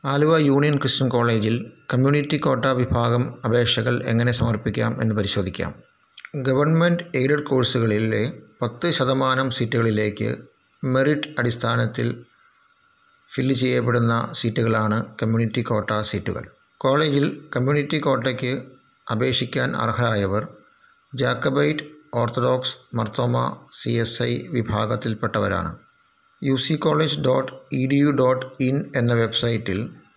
Aluva union Christian കോളേജിൽ community quota വിഭാഗം അപേക്ഷകൾ എങ്ങനെ സമർപ്പിക്കാം എന്ന് പരിശോധിക്കാം ഗവൺമെൻറ് എയ്ഡഡ് കോഴ്സുകളിലെ പത്ത് ശതമാനം സീറ്റുകളിലേക്ക് മെറിറ്റ് അടിസ്ഥാനത്തിൽ ഫില്ല് ചെയ്യപ്പെടുന്ന സീറ്റുകളാണ് കമ്മ്യൂണിറ്റി കോട്ട സീറ്റുകൾ കോളേജിൽ കമ്മ്യൂണിറ്റി കോട്ടയ്ക്ക് അപേക്ഷിക്കാൻ അർഹരായവർ Jacobite Orthodox Marthoma C S I വിഭാഗത്തിൽപ്പെട്ടവരാണ് U C college dot E D U dot in എന്ന വെബ്സൈറ്റിൽ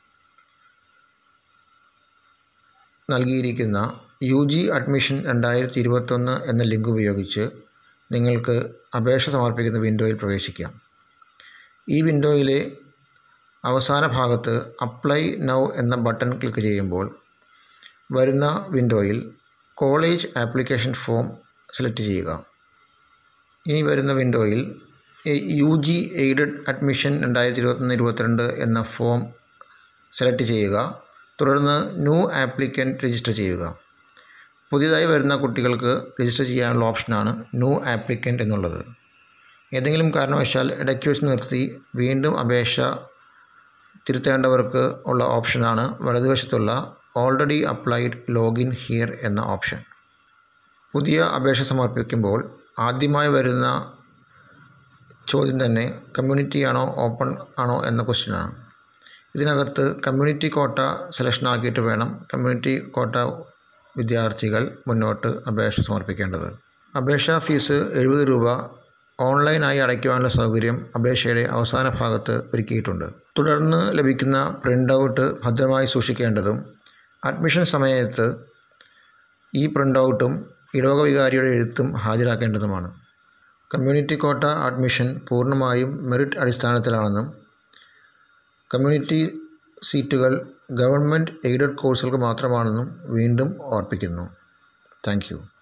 നൽകിയിരിക്കുന്ന യു ജി അഡ്മിഷൻ രണ്ടായിരത്തി ഇരുപത്തൊന്ന് എന്ന ലിങ്ക് ഉപയോഗിച്ച് നിങ്ങൾക്ക് അപേക്ഷ സമർപ്പിക്കുന്ന വിൻഡോയിൽ പ്രവേശിക്കാം ഈ വിൻഡോയിലെ അവസാന ഭാഗത്ത് അപ്ലൈ നൗ എന്ന ബട്ടൺ ക്ലിക്ക് ചെയ്യുമ്പോൾ വരുന്ന വിൻഡോയിൽ കോളേജ് ആപ്ലിക്കേഷൻ ഫോം സെലക്ട് ചെയ്യുക ഇനി വരുന്ന വിൻഡോയിൽ യു ജി എയ്ഡഡ് അഡ്മിഷൻ രണ്ടായിരത്തി ഇരുപത്തൊന്ന് ഇരുപത്തിരണ്ട് എന്ന ഫോം സെലക്ട് ചെയ്യുക തുടർന്ന് ന്യൂ ആപ്ലിക്കൻറ്റ് രജിസ്റ്റർ ചെയ്യുക പുതിയതായി വരുന്ന കുട്ടികൾക്ക് രജിസ്റ്റർ ചെയ്യാനുള്ള ഓപ്ഷനാണ് ന്യൂ ആപ്ലിക്കൻറ്റ് എന്നുള്ളത് ഏതെങ്കിലും കാരണവശാൽ ഇടയ്ക്ക് വെച്ച് നിർത്തി വീണ്ടും അപേക്ഷ തിരുത്തേണ്ടവർക്ക് ഉള്ള ഓപ്ഷനാണ് വലതുവശത്തുള്ള ഓൾറെഡി അപ്ലൈഡ് ലോഗിൻ ഹിയർ എന്ന ഓപ്ഷൻ പുതിയ അപേക്ഷ സമർപ്പിക്കുമ്പോൾ ആദ്യമായി വരുന്ന ചോദ്യം തന്നെ കമ്മ്യൂണിറ്റി ആണോ ഓപ്പൺ ആണോ എന്ന ക്വസ്റ്റ്യനാണ് ഇതിനകത്ത് കമ്മ്യൂണിറ്റി കോട്ട സെലക്ഷൻ ആക്കിയിട്ട് വേണം കമ്മ്യൂണിറ്റി കോട്ട വിദ്യാർത്ഥികൾ മുന്നോട്ട് അപേക്ഷ സമർപ്പിക്കേണ്ടത് അപേക്ഷാ ഫീസ് എഴുപത് രൂപ ഓൺലൈനായി അടയ്ക്കുവാനുള്ള സൗകര്യം അപേക്ഷയുടെ അവസാന ഭാഗത്ത് ഒരുക്കിയിട്ടുണ്ട് തുടർന്ന് ലഭിക്കുന്ന പ്രിൻ്റ് ഔട്ട് ഭദ്രമായി സൂക്ഷിക്കേണ്ടതും അഡ്മിഷൻ സമയത്ത് ഈ പ്രിൻ്റ് ഔട്ടും ഇടവക വികാരിയുടെ എഴുത്തും ഹാജരാക്കേണ്ടതുമാണ് കമ്മ്യൂണിറ്റി കോട്ട അഡ്മിഷൻ പൂർണ്ണമായും മെറിറ്റ് അടിസ്ഥാനത്തിലാണെന്നും കമ്മ്യൂണിറ്റി സീറ്റുകൾ ഗവൺമെൻറ് എയ്ഡഡ് കോഴ്സുകൾക്ക് മാത്രമാണെന്നും വീണ്ടും ഓർപ്പിക്കുന്നു താങ്ക്